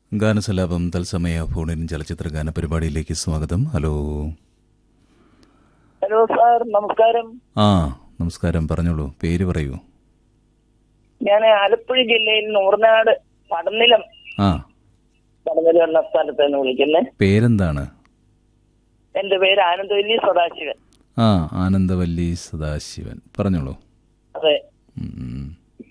ഗാനസലാപം തത്സമയ ഫോണിൻ ചലച്ചിത്ര ഗാന പരിപാടിയിലേക്ക് സ്വാഗതം ഹലോ ഹലോ സാർ നമസ്കാരം ആ നമസ്കാരം പറഞ്ഞോളൂ പേര് പറയൂ ഞാൻ ആലപ്പുഴ ജില്ലയിൽ നൂർനാട് പടനിലം ആ പടനിലം എന്ന സ്ഥലത്ത് നിന്ന് വിളിക്കുന്നത് പേരെന്താണ് എന്റെ പേര് ആനന്ദവല്ലി സദാശിവൻ ആ ആനന്ദവല്ലി സദാശിവൻ പറഞ്ഞോളൂ അതെ ഉം, ഉം.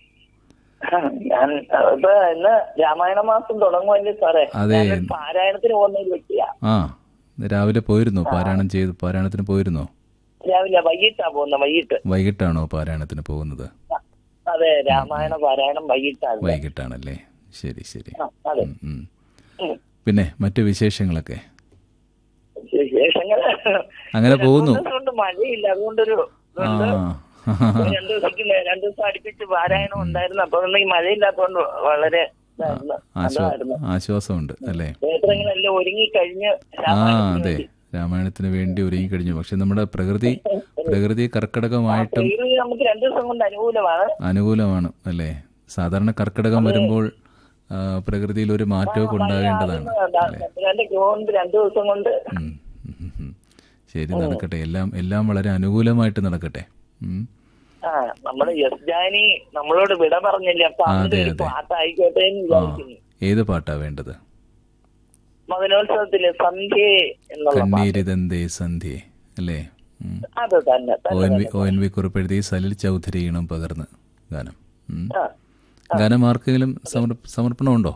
ഞാൻ ഇപ്പൊ ഇന്ന് രാമായണ മാസം തുടങ്ങുമല്ലേ സാറേ അതെ. ഞാൻ പാരായണത്തിന് പോകുന്ന ഒരു വ്യക്തിയാ ആ രാവിലെ പോയിരുന്നോ പാരായണം ചെയ്ത് പാരായണത്തിന് പോയിരുന്നോ രാവിലെ വൈകിട്ടാ പോകുന്നത് വൈകിട്ട് വൈകിട്ടാണോ പാരായണത്തിന് പോകുന്നത് അതെ രാമായണ പാരായണം വൈകിട്ടാണ് വൈകിട്ടാണല്ലേ ശരി ശരി ആ, അതെ ഉം, ഉം. ഉം. പിന്നെ മറ്റു വിശേഷങ്ങളൊക്കെ വിശേഷങ്ങൾ അങ്ങനെ പോകുന്നു കൊണ്ട് മഴയില്ല അതുകൊണ്ടൊരു ആ ഇതുണ്ട്. രണ്ടു ദിവസം രണ്ടു ദിവസം അടുപ്പിച്ച് പാരായണം ഉണ്ടായിരുന്നു അപ്പൊ ഒന്ന് ഈ മഴയില്ലാത്തതുകൊണ്ട് വളരെ ഇതായിരുന്നു. ആശ്വാ നല്ലതായിരുന്നു ആശ്വാസമുണ്ട് അല്ലേ ക്ഷേത്രങ്ങളെല്ലാം ഒരുങ്ങി കഴിഞ്ഞ് ആ അതെ രാമായണത്തിന് വേണ്ടി ഒരുങ്ങി കഴിഞ്ഞു പക്ഷെ നമ്മുടെ പ്രകൃതി പ്രകൃതി കർക്കിടകമായിട്ടും പ്രകൃതി നമുക്ക് രണ്ടു ദിവസം കൊണ്ട് അനുകൂലമാണ് അനുകൂലമാണ് അല്ലേ സാധാരണ കർക്കിടകം വരുമ്പോൾ ആ, പ്രകൃതിയിൽ ഒരു മാറ്റമൊക്കെ ഉണ്ടാകേണ്ടതാണ് അല്ലേ രണ്ട് കൊണ്ട് രണ്ടു ദിവസം കൊണ്ട് ഉം, ഉം, ഉം. ശരി നടക്കട്ടെ എല്ലാം എല്ലാം വളരെ അനുകൂലമായിട്ട് നടക്കട്ടെ ഉം. ആ നമ്മുടെ യെസ് ജാനി നമ്മളോട് വിട പറഞ്ഞില്ല അപ്പൊ അതിന്റെ ഒരു പാട്ടായിക്കോട്ടെ എന്ന് വിചാരിക്കുന്നു ഏത് പാട്ടാ വേണ്ടത് മകനോത്സവത്തില് സന്ധ്യ എന്നുള്ള പാട്ട് കണ്ണീരിതന്തേ സന്ധ്യേ അല്ലേ ഉം. അത് തന്നെ O N V O N V കുറിപ്പെഴുതി സലിൽ ചൗധരി ഈണം പകർന്ന് ഗാനം ഉം. ആ ഗാനം ആർക്കെങ്കിലും സമർപ്പ സമർപ്പണമുണ്ടോ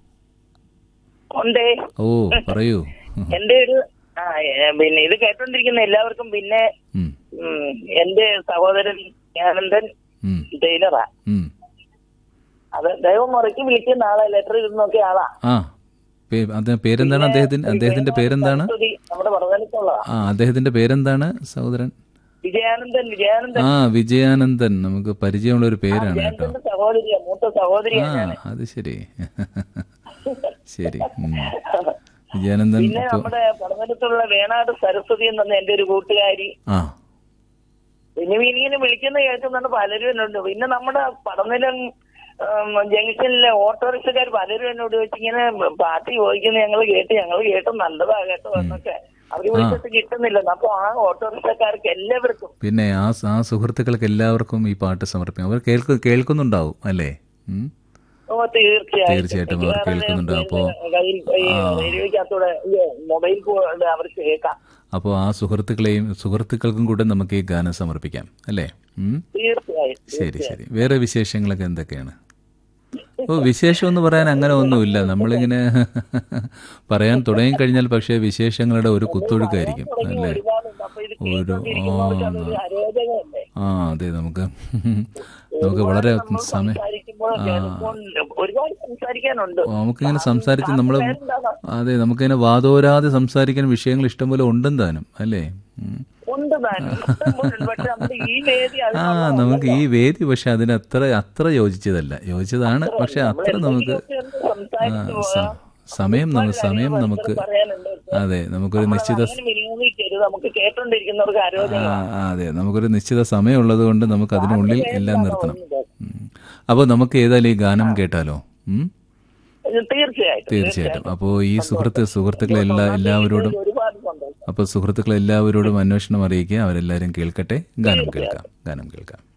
ഉണ്ടേ ഓ പറയൂ എന്റെ ഒരു ആ ഏ, പിന്നെ ഇത് കേട്ടോണ്ടിരിക്കുന്ന എല്ലാവർക്കും പിന്നെ ഉം, ഉം, എന്റെ സഹോദരൻ ആനന്ദൻ ഉം, ടൈലറാ ഉം. അത് ദൈവം മുറയ്ക്ക് വിളിക്കുന്ന ആളാ ലെറ്റർ ഇരുന്നൊക്കെ ആളാ ആ പേ- അത് പേരെന്താണ് അദ്ദേഹത്തിന് അദ്ദേഹത്തിന്റെ പേരെന്താണ് സ്തുതി നമ്മുടെ പറഞ്ഞിട്ടുള്ളതാ ആ അദ്ദേഹത്തിന്റെ പേരെന്താണ് സഹോദരൻ വിജയാനന്ദൻ വിജയാനന്ദൻ ആ വിജയാനന്ദൻ നമുക്ക് പരിചയമുള്ള ഒരു പേരാണ് കേട്ടോ വിജയാനന്ദന്റെ സഹോദരിയാ മൂത്ത സഹോദരിയാ ആ അത് ശരി ശരി ഉം. വിജയാനന്ദൻ പിന്നെ അപ്പൊ നമ്മുടെ പടനിലത്തുള്ള വേണാട് സരസ്വതി എന്ന് പറഞ്ഞ എന്റെ ഒരു കൂട്ടുകാരി ആ പിന്നെ ഇങ്ങനെ വിളിക്കുന്ന കേൾക്കുന്നുണ്ട് പലരും എന്നോട് പിന്നെ നമ്മുടെ പടനിലം ഉം, ജംഗ്ഷനിലെ ഓട്ടോറിക്ഷക്കാർ പലരും എന്നോട് ചോദിച്ചു ഇങ്ങനെ പാർട്ടി ചോദിക്കുന്നത് ഞങ്ങൾ കേട്ട് ഞങ്ങൾ കേട്ട് നല്ലതാ കേട്ടോ എന്നൊക്കെ അവര് വിളിച്ചിട്ട് കിട്ടുന്നില്ലെന്ന് അപ്പൊ ആ ഓട്ടോറിക്ഷക്കാർക്ക് എല്ലാവർക്കും പിന്നെ ആ ആ സുഹൃത്തുക്കൾക്ക് എല്ലാവർക്കും ഈ പാട്ട് സമർപ്പിക്കാം അവർ കേൾക്കു കേൾക്കുന്നുണ്ടാവും അല്ലേ ഉം? ഓ തീർച്ചയായും തീർച്ചയായിട്ടും അവർ കേൾക്കുന്നുണ്ട് അപ്പോ കയ്യിൽ ഈ റേഡിയോയ്ക്കകത്തൂടെ ഈ മൊബൈൽ കൂടെ അവർക്ക് കേൾക്കാം അപ്പോൾ ആ സുഹൃത്തുക്കളെയും സുഹൃത്തുക്കൾക്കും കൂടെ നമുക്ക് ഈ ഗാനം സമർപ്പിക്കാം അല്ലേ ഉം? തീർച്ചയായും ശരി ശരി വേറെ വിശേഷങ്ങളൊക്കെ എന്തൊക്കെയാണ് ഓ വിശേഷം എന്ന് പറയാൻ അങ്ങനെ ഒന്നുമില്ല നമ്മളിങ്ങനെ പറയാൻ തുടങ്ങി കഴിഞ്ഞാൽ പക്ഷേ വിശേഷങ്ങളുടെ ഒരു കുത്തൊഴുക്കായിരിക്കും അല്ലേ ഒരുപാടുണ്ട് അപ്പൊ ഇത് ഒരു കേട്ടോണ്ടിരിക്കുന്നവർക്ക് അതൊരു അരോചകമല്ലേ ആ അതെ നമുക്ക് നമുക്ക് വളരെ സമയം സംസാരിക്കുമ്പോൾ ടെലിഫോൺ ഒരുപാട് സംസാരിക്കാനുണ്ട് നമുക്കിങ്ങനെ സംസാരിച്ച് നമ്മൾ പേരെന്താണ്? അതെ നമുക്കിങ്ങനെ വാതോരാതെ സംസാരിക്കാൻ വിഷയങ്ങൾ ഇഷ്ടംപോലെ ഉണ്ടും താനും അല്ലേ ഉം. ഉണ്ട് താനും ഇഷ്ടംപോലെയുണ്ട്. പക്ഷെ നമ്മുടെ ഈ വേദി ആ അതിനുള്ള നമുക്ക് ഈ വേദി പക്ഷെ അതിന് അത്ര അത്ര യോജിച്ചതല്ല യോജിച്ചതാണ് പക്ഷെ അത്ര നമുക്ക് എന്തെങ്കിലുമൊക്കെ ഒന്ന് സംസാരിച്ച് ആ, സ- സമയം നമുക്ക് സമയം നമുക്ക് പറയാനുണ്ട് അതെ നമുക്കൊരു നിശ്ചിത അങ്ങനെ വിനിയോഗിക്കരുത് നമുക്ക് കേട്ടോണ്ടിരിക്കുന്നവർക്ക് അരോചകം ആ, ആ, അതെ നമുക്കൊരു നിശ്ചിത സമയമുള്ളത് കൊണ്ട് നമുക്ക് അതിനുള്ളിൽ എല്ലാം നിർത്തണം അപ്പോൾ നമുക്ക് ഏതായാലും ഈ ഗാനം കേട്ടാലോ ഉം? തീർച്ചയായിട്ടും തീർച്ചയായിട്ടും അപ്പോൾ ഈ സുഹൃത്ത് സുഹൃത്തുക്കളെ എല്ലാ എല്ലാവരോടും ഒരുപാട് സന്തോഷം അപ്പോൾ സുഹൃത്തുക്കളെ എല്ലാവരോടും അന്വേഷണം അറിയിക്കുക അവരെല്ലാവരും കേൾക്കട്ടെ ഗാനം കേൾക്കാം ഗാനം കേൾക്കാം